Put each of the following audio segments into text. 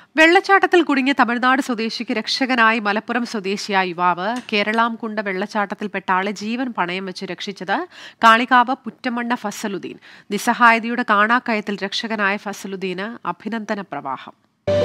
വെള്ളച്ചാട്ടത്തിൽ കുടുങ്ങിയ തമിഴ്നാട് സ്വദേശിക്ക് രക്ഷകനായി മലപ്പുറം സ്വദേശിയായ യുവാവ് കേരളാംകുണ്ട വെള്ളച്ചാട്ടത്തിൽപ്പെട്ട ആളെ ജീവൻ പണയം വെച്ച് രക്ഷിച്ചത് കാളികാവ് പുറ്റമണ്ണ ഫസലുദ്ദീൻ നിസ്സഹായതയുടെ കാണാക്കയത്തിൽ രക്ഷകനായ ഫസലുദ്ദീന് അഭിനന്ദന പ്രവാഹം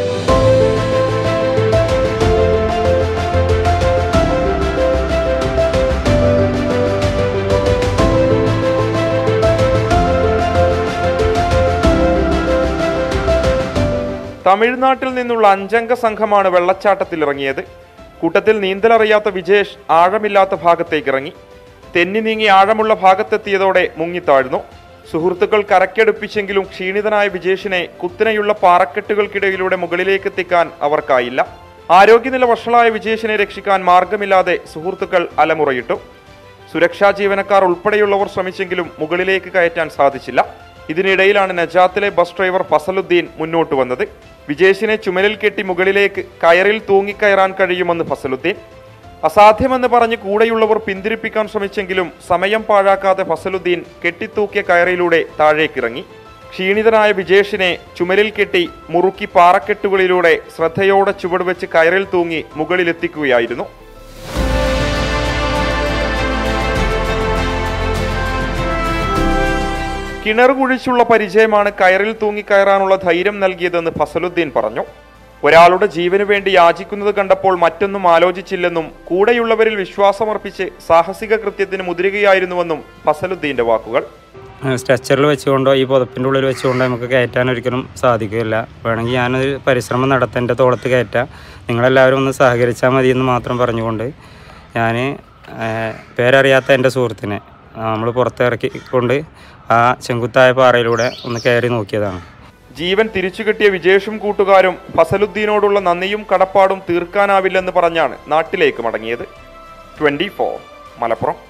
തമിഴ്നാട്ടിൽ നിന്നുള്ള അഞ്ചംഗ സംഘമാണ് വെള്ളച്ചാട്ടത്തിൽ ഇറങ്ങിയത് കൂട്ടത്തിൽ നീന്തലറിയാത്ത വിജേഷ് ആഴമില്ലാത്ത ഭാഗത്തേക്ക് ഇറങ്ങി തെന്നി നീങ്ങി ആഴമുള്ള ഭാഗത്തെത്തിയതോടെ മുങ്ങിത്താഴ്ന്നു സുഹൃത്തുക്കൾ കരക്കെടുപ്പിച്ചെങ്കിലും ക്ഷീണിതനായ വിജേഷിനെ കുത്തനെയുള്ള പാറക്കെട്ടുകൾക്കിടയിലൂടെ മുകളിലേക്ക് എത്തിക്കാൻ അവർക്കായില്ല ആരോഗ്യനില വഷളായ വിജേഷിനെ രക്ഷിക്കാൻ മാർഗമില്ലാതെ സുഹൃത്തുക്കൾ അലമുറയിട്ടു സുരക്ഷാ ജീവനക്കാർ ഉൾപ്പെടെയുള്ളവർ ശ്രമിച്ചെങ്കിലും മുകളിലേക്ക് കയറ്റാൻ സാധിച്ചില്ല ഇതിനിടയിലാണ് നജാത്തിലെ ബസ് ഡ്രൈവർ ഫസലുദ്ദീൻ മുന്നോട്ട് വന്നത് വിജേഷിനെ ചുമലിൽ കെട്ടി മുകളിലേക്ക് കയറിൽ തൂങ്ങിക്കയറാൻ കഴിയുമെന്ന് ഫസലുദ്ദീൻ അസാധ്യമെന്ന് പറഞ്ഞ് കൂടെയുള്ളവർ പിന്തിരിപ്പിക്കാൻ ശ്രമിച്ചെങ്കിലും സമയം പാഴാക്കാതെ ഫസലുദ്ദീൻ കെട്ടിത്തൂക്കിയ കയറിലൂടെ താഴേക്കിറങ്ങി ക്ഷീണിതനായ വിജേഷിനെ ചുമലിൽ കെട്ടി മുറുക്കി പാറക്കെട്ടുകളിലൂടെ ശ്രദ്ധയോടെ ചുവടുവെച്ച് കയറിൽ തൂങ്ങി മുകളിലെത്തിക്കുകയായിരുന്നു കിണർ കുഴിച്ചുള്ള പരിചയമാണ് കയറിൽ തൂങ്ങിക്കയറാനുള്ള ധൈര്യം നൽകിയതെന്ന് ഫസലുദ്ദീൻ പറഞ്ഞു ഒരാളുടെ ജീവനു വേണ്ടി യാചിക്കുന്നത് കണ്ടപ്പോൾ മറ്റൊന്നും ആലോചിച്ചില്ലെന്നും കൂടെയുള്ളവരിൽ വിശ്വാസമർപ്പിച്ച് സാഹസിക കൃത്യത്തിന് മുതിരുകയായിരുന്നുവെന്നും ഫസലുദ്ദീന്റെ വാക്കുകൾ സ്ട്രെച്ചറിൽ വെച്ചുകൊണ്ടോ ഈ പുതപ്പിൻ്റെ ഉള്ളിൽ വെച്ചുകൊണ്ടോ നമുക്ക് കയറ്റാൻ ഒരിക്കലും സാധിക്കില്ല വേണമെങ്കിൽ ഞാനൊരു പരിശ്രമം നടത്താം എൻ്റെ തോളത്ത് കയറ്റാം നിങ്ങളെല്ലാവരും ഒന്ന് സഹകരിച്ചാൽ മതി എന്ന് മാത്രം പറഞ്ഞുകൊണ്ട് ഞാൻ പേരറിയാത്ത എൻ്റെ സുഹൃത്തിനെ നമ്മൾ പുറത്തിറക്കിക്കൊണ്ട് ആ ചെങ്കുത്തായ പാറയിലൂടെ ഒന്ന് കയറി നോക്കിയതാണ് ജീവൻ തിരിച്ചു കിട്ടിയ വിജേഷും കൂട്ടുകാരും ഫസലുദ്ദീനോടുള്ള നന്ദിയും കടപ്പാടും തീർക്കാനാവില്ലെന്ന് പറഞ്ഞാണ് നാട്ടിലേക്ക് മടങ്ങിയത് ട്വന്റി മലപ്പുറം